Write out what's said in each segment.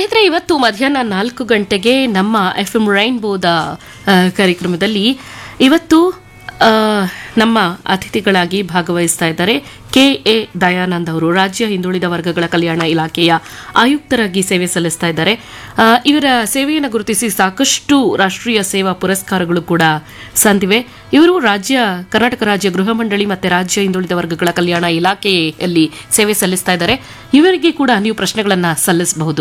ಸ್ನೇಹಿತರೆ ಇವತ್ತು ಮಧ್ಯಾಹ್ನ ನಾಲ್ಕು ಗಂಟೆಗೆ ನಮ್ಮ ಎಫ್ ಎಂ ರೈನ್ಬೋದ ಆ, ಕಾರ್ಯಕ್ರಮದಲ್ಲಿ ಇವತ್ತು ಆ, ನಮ್ಮ ಅತಿಥಿಗಳಾಗಿ ಭಾಗವಹಿಸ್ತಾ ಇದ್ದಾರೆ ಕೆ ಎ ದಯಾನಂದ್ ಅವರು ರಾಜ್ಯ ಹಿಂದುಳಿದ ವರ್ಗಗಳ ಕಲ್ಯಾಣ ಇಲಾಖೆಯ ಆಯುಕ್ತರಾಗಿ ಸೇವೆ ಸಲ್ಲಿಸ್ತಾ ಇದ್ದಾರೆ ಆ, ಇವರ ಸೇವೆಯನ್ನು ಗುರುತಿಸಿ ಸಾಕಷ್ಟು ರಾಷ್ಟ್ರೀಯ ಸೇವಾ ಪುರಸ್ಕಾರಗಳು ಕೂಡ ಸಂದಿವೆ ಇವರು ರಾಜ್ಯ ಕರ್ನಾಟಕ ರಾಜ್ಯ ಗೃಹ ಮಂಡಳಿ ಮತ್ತೆ ರಾಜ್ಯ ಹಿಂದುಳಿದ ವರ್ಗಗಳ ಕಲ್ಯಾಣ ಇಲಾಖೆಯಲ್ಲಿ ಸೇವೆ ಸಲ್ಲಿಸ್ತಾ ಇದ್ದಾರೆ ಇವರಿಗೆ ಕೂಡ ನೀವು ಪ್ರಶ್ನೆಗಳನ್ನ ಸಲ್ಲಿಸಬಹುದು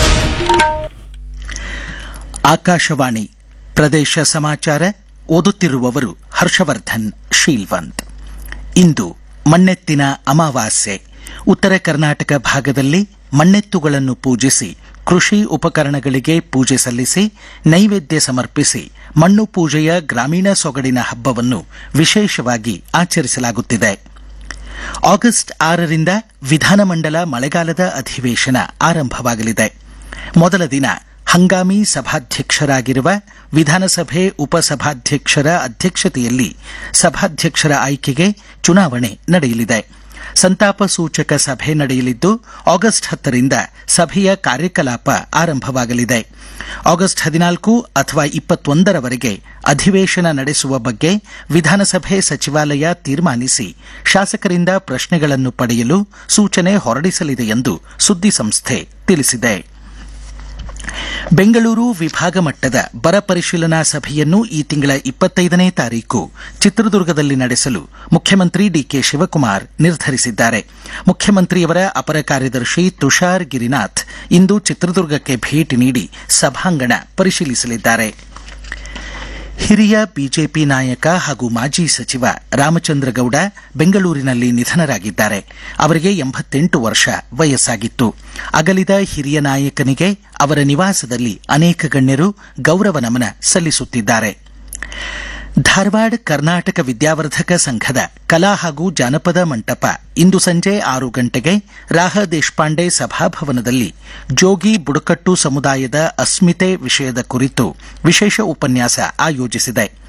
ಆಕಾಶವಾಣಿ ಪ್ರದೇಶ ಸಮಾಚಾರ ಓದುತ್ತಿರುವವರು ಹರ್ಷವರ್ಧನ್ ಶೀಲ್ವಂತ್ ಇಂದು ಮಣ್ಣೆತ್ತಿನ ಅಮಾವಾಸ್ಯೆ ಉತ್ತರ ಕರ್ನಾಟಕ ಭಾಗದಲ್ಲಿ ಮಣ್ಣೆತ್ತುಗಳನ್ನು ಪೂಜಿಸಿ ಕೃಷಿ ಉಪಕರಣಗಳಿಗೆ ಪೂಜೆ ಸಲ್ಲಿಸಿ ನೈವೇದ್ಯ ಸಮರ್ಪಿಸಿ ಮಣ್ಣು ಪೂಜೆಯ ಗ್ರಾಮೀಣ ಸೊಗಡಿನ ಹಬ್ಬವನ್ನು ವಿಶೇಷವಾಗಿ ಆಚರಿಸಲಾಗುತ್ತಿದೆ ಆಗಸ್ಟ್ ಆರರಿಂದ ವಿಧಾನಮಂಡಲ ಮಳೆಗಾಲದ ಅಧಿವೇಶನ ಆರಂಭವಾಗಲಿದೆ ಮೊದಲ ದಿನ ಹಂಗಾಮಿ ಸಭಾಧ್ಯಕ್ಷರಾಗಿರುವ ವಿಧಾನಸಭೆ ಉಪಸಭಾಧ್ಯಕ್ಷರ ಅಧ್ಯಕ್ಷತೆಯಲ್ಲಿ ಸಭಾಧ್ಯಕ್ಷರ ಆಯ್ಕೆಗೆ ಚುನಾವಣೆ ನಡೆಯಲಿದೆ ಸಂತಾಪ ಸೂಚಕ ಸಭೆ ನಡೆಯಲಿದ್ದು ಆಗಸ್ಟ್ ಹತ್ತರಿಂದ ಸಭೆಯ ಕಾರ್ಯಕಲಾಪ ಆರಂಭವಾಗಲಿದೆ ಆಗಸ್ಟ್ ಹದಿನಾಲ್ಕು ಅಥವಾ ಇಪ್ಪತ್ತೊಂದರವರೆಗೆ ಅಧಿವೇಶನ ನಡೆಸುವ ಬಗ್ಗೆ ವಿಧಾನಸಭೆ ಸಚಿವಾಲಯ ತೀರ್ಮಾನಿಸಿ ಶಾಸಕರಿಂದ ಪ್ರಶ್ನೆಗಳನ್ನು ಪಡೆಯಲು ಸೂಚನೆ ಹೊರಡಿಸಲಿದೆ ಎಂದು ಸುದ್ದಿಸಂಸ್ಥೆ ತಿಳಿಸಿದೆ ಬೆಂಗಳೂರು ವಿಭಾಗ ಮಟ್ಟದ ಬರ ಪರಿಶೀಲನಾ ಸಭೆಯನ್ನು ಈ ತಿಂಗಳ ಇಪ್ಪತ್ತೈದನೇ ತಾರೀಕು ಚಿತ್ರದುರ್ಗದಲ್ಲಿ ನಡೆಸಲು ಮುಖ್ಯಮಂತ್ರಿ ಡಿಕೆ ಶಿವಕುಮಾರ್ ನಿರ್ಧರಿಸಿದ್ದಾರೆ ಮುಖ್ಯಮಂತ್ರಿಯವರ ಅಪರ ಕಾರ್ಯದರ್ಶಿ ತುಷಾರ್ ಗಿರಿನಾಥ್ ಇಂದು ಚಿತ್ರದುರ್ಗಕ್ಕೆ ಭೇಟಿ ನೀಡಿ ಸಭಾಂಗಣ ಪರಿಶೀಲಿಸಲಿದ್ದಾರೆ ಹಿರಿಯ ಬಿಜೆಪಿ ನಾಯಕ ಹಾಗೂ ಮಾಜಿ ಸಚಿವ ರಾಮಚಂದ್ರ ಗೌಡ ಬೆಂಗಳೂರಿನಲ್ಲಿ ನಿಧನರಾಗಿದ್ದಾರೆ ಅವರಿಗೆ ಎಂಬತ್ತೆಂಟು ವರ್ಷ ವಯಸ್ಸಾಗಿತ್ತು ಅಗಲಿದ ಹಿರಿಯ ನಾಯಕನಿಗೆ ಅವರ ನಿವಾಸದಲ್ಲಿ ಅನೇಕ ಗಣ್ಯರು ಗೌರವ ನಮನ ಸಲ್ಲಿಸುತ್ತಿದ್ದಾರೆ ಧಾರವಾಡ ಕರ್ನಾಟಕ ವಿದ್ಯಾವರ್ಧಕ ಸಂಘದ ಕಲಾ ಹಾಗೂ ಜಾನಪದ ಮಂಟಪ ಇಂದು ಸಂಜೆ ಆರು ಗಂಟೆಗೆ ರಾಹ ದೇಶಪಾಂಡೆ ಸಭಾಭವನದಲ್ಲಿ ಜೋಗಿ ಬುಡಕಟ್ಟು ಸಮುದಾಯದ ಅಸ್ಮಿತೆ ವಿಷಯದ ಕುರಿತು ವಿಶೇಷ ಉಪನ್ಯಾಸ ಆಯೋಜಿಸಿದೆ